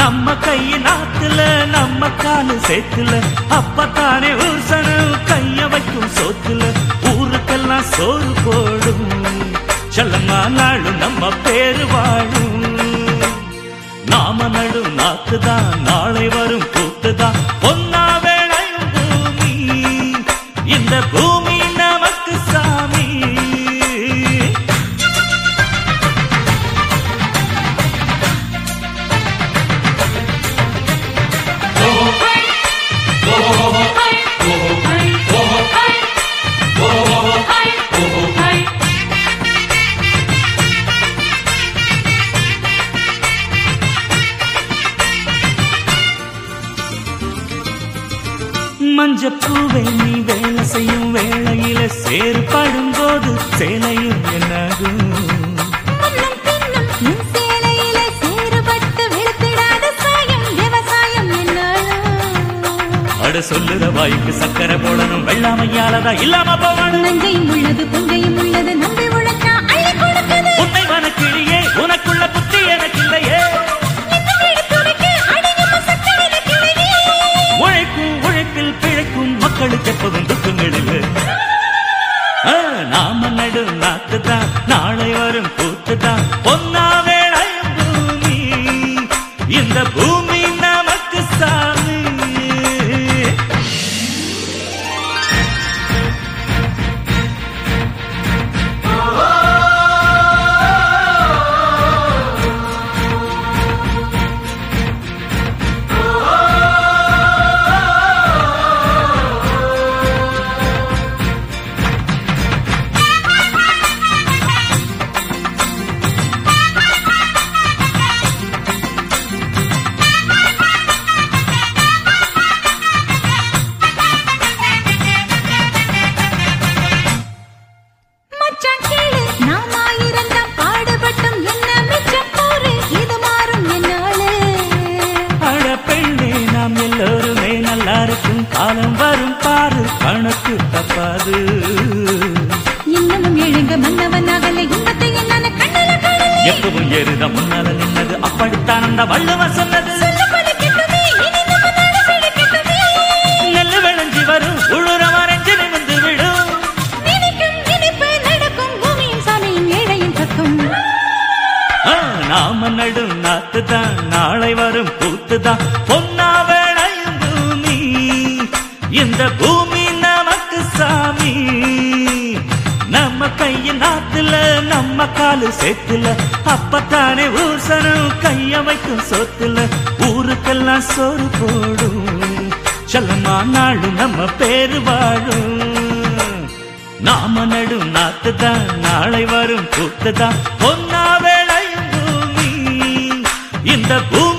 நம்ம கைய நாத்துல நம்ம காலு சேத்துல அப்பத்தானே ஊசனம் கைய வைக்கும் சோத்துல ஊருக்கெல்லாம் சோறு போடும் செல்லம்மா நாளும் நம்ம பேரு வாழும் நாம நடு நாத்துதான் நாளை வரும் கூத்துதான் பொன்னா வேளையும் பூமி இந்த பூமி நமக்கு சாமி மஞ்சப்பூவை நீ வேலை செய்யும் வேளையில சேறுபடும் போது சேலையும் என்னாகும் முன்னும் பின்னும் உன் சேலையிலே சேறுபட்டு வெளுத்திடாத சாயம் விவசாயம் என்னாலும் அட சொல்லுற வாய்க்கு சக்கரை போடணும் வெள்ளாமையாலதா இல்லாம போகணும் நஞ்சையும் உள்ளது புங்கையும் உள்ளது நம்பி உழைச்சா அள்ளி கொடுக்குது உன்னை வனக்கிளியே உனக்குள்ள புத்தி எனக்கு இல்லையே இந்த வீடு துடைக்கு அடியும் சக்கரை கிளியே உழைக்கும் உழைப்பில் பிழைக்கும் மக்களுக்கு எப்போதும் துக்கங்களில் நாம நடு நாத்துதான் நாளை வரும் கூத்துதான் பொன்னா வேளையும் பூமி இந்த பூமி நமக்கு சாமி மச்சான் கேளு நாம் ஆயிரம் தான் பாடுபட்டும் என்ன மிச்சம் போரு இது மாறும் என்னாலே அட பெண்ணே நாம் எல்லோருமே நல்லா இருக்கும் காலம் வரும் பாரு கணக்கு தப்பாது இன்னமும் எழுங்க மன்னவன் அகல இன்பத்தை என்னன்னு கண்ணல கடலே எப்பவும் ஏறுத முன்னால நின்னது அப்படித்தான் அந்த வள்ளுவ சொன்னது சொல்லப்படி கெட்டதே இனி நம்ம நாடு செழிக்கட்டுமே நெல்லு விளைஞ்சி வரும் உழுற மறைஞ்சு நிமிந்து விடும் நினைக்கும் நினைப்பு நடக்கும் பூமியும் சாலையும் ஏழையும் கக்கும் ஆ, நாம நடும் நாத்துதான் நாளை வரும் கூத்துதான் பொன்னா வேளையும் பூமி இந்த பூமி நமக்கு சாமி நம்ம கைய நாத்துல நம்ம காலு சேத்துல அப்பத்தானே ஊசனம் கைய வைக்கும் சொத்துல ஊருக்கெல்லாம் சோறு போடும் செல்லமா நாளும் நம்ம பேரு வாழும் நாம நடும் நாத்துதான் நாளை வரும் கூத்துதான் பொன்னா வேளையும் பூமி இந்த பூமி